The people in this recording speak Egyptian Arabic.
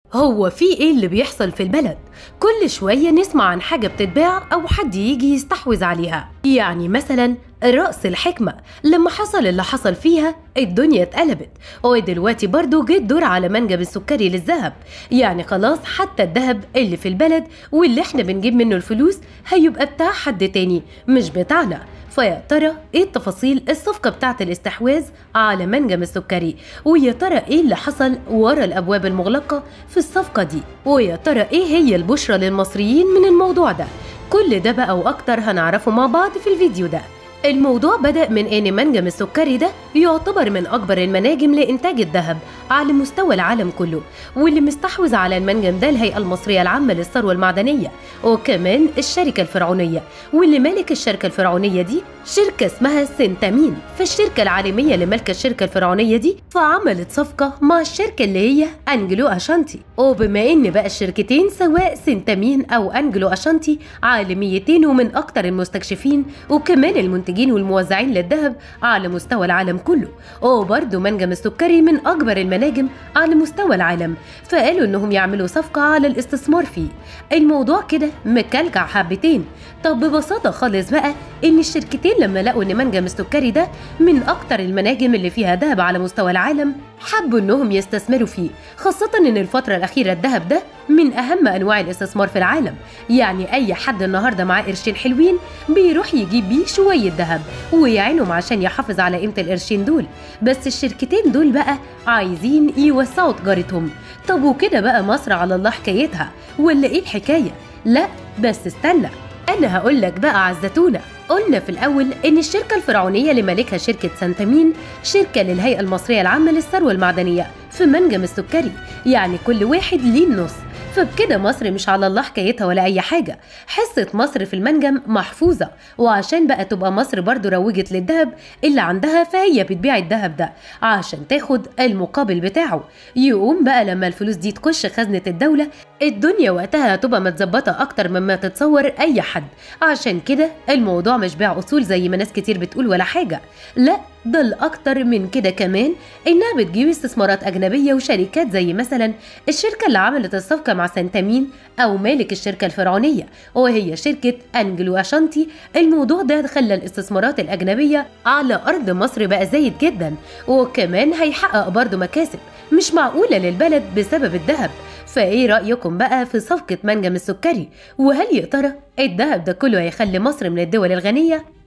هو في ايه اللي بيحصل في البلد؟ كل شوية نسمع عن حاجة بتتباع أو حد يجي يستحوذ عليها يعني مثلا رأس الحكمة لما حصل اللي حصل فيها الدنيا اتقلبت ودلوقتي برضو جه الدور على منجم السكري للذهب يعني خلاص حتى الذهب اللي في البلد واللي احنا بنجيب منه الفلوس هيبقى بتاع حد تاني مش بتاعنا فيا ترى ايه تفاصيل الصفقة بتاعة الاستحواذ على منجم السكري ويا ترى ايه اللي حصل ورا الابواب المغلقة في الصفقة دي ويا ترى ايه هي البشرة للمصريين من الموضوع ده كل ده بقى واكتر هنعرفه مع بعض في الفيديو ده الموضوع بدأ من إن منجم السكري ده يعتبر من أكبر المناجم لإنتاج الذهب على مستوى العالم كله واللي مستحوذ على المنجم ده الهيئة المصرية العامة للثروة المعدنية وكمان الشركة الفرعونية واللي مالك الشركة الفرعونية دي شركة اسمها سنتامين فالشركة العالمية اللي مالكة الشركة الفرعونية دي فعملت صفقة مع الشركة اللي هي أنجلو أشانتي وبما إن بقى الشركتين سواء سنتامين أو أنجلو أشانتي عالميتين ومن أكتر المستكشفين وكمان المنتجين والموزعين للذهب على مستوى العالم كله وبرضه منجم السكري من أكبر المناجم على مستوى العالم فقالوا إنهم يعملوا صفقة على الاستثمار فيه الموضوع كده مكلكع حبتين طب ببساطة خالص بقى إن الشركتين لما لقوا إن منجم السكري ده من أكتر المناجم اللي فيها ذهب على مستوى العالم حبوا إنهم يستثمروا فيه خاصة إن الفترة الأخيرة الذهب ده من أهم أنواع الاستثمار في العالم يعني أي حد النهاردة معاه قرشين حلوين بيروح يجيب بيه شوية ذهب ويعينهم عشان يحافظ على قيمة القرشين دول بس الشركتين دول بقى عايزين يوسعوا تجارتهم طب وكده بقى مصر على الله حكايتها ولا إيه الحكاية؟ لا بس استنى أنا هقول لك بقى عزتونا قلنا في الأول إن الشركة الفرعونية اللي مالكها شركة سانتامين شركة للهيئة المصرية العامة للثروة المعدنية في منجم السكري يعني كل واحد ليه النص فبكده مصر مش على الله حكايتها ولا أي حاجة حصة مصر في المنجم محفوظة وعشان بقى تبقى مصر برضو روجت للذهب اللي عندها فهي بتبيع الذهب ده عشان تاخد المقابل بتاعه يقوم بقى لما الفلوس دي تخش خزنة الدولة الدنيا وقتها هتبقى متظبطة أكتر مما تتصور أي حد عشان كده الموضوع مش بيع أصول زي ما ناس كتير بتقول ولا حاجة لا ده الأكتر من كده كمان إنها بتجيب استثمارات أجنبية وشركات زي مثلا الشركة اللي عملت الصفقة مع سنتامين أو مالك الشركة الفرعونية وهي شركة أنجلو أشانتي الموضوع ده خلى الاستثمارات الأجنبية على أرض مصر بقى زايد جدا وكمان هيحقق برضه مكاسب مش معقولة للبلد بسبب الذهب فايه رأيكم بقى في صفقة منجم السكري وهل يا ترى الذهب ده كله هيخلي مصر من الدول الغنية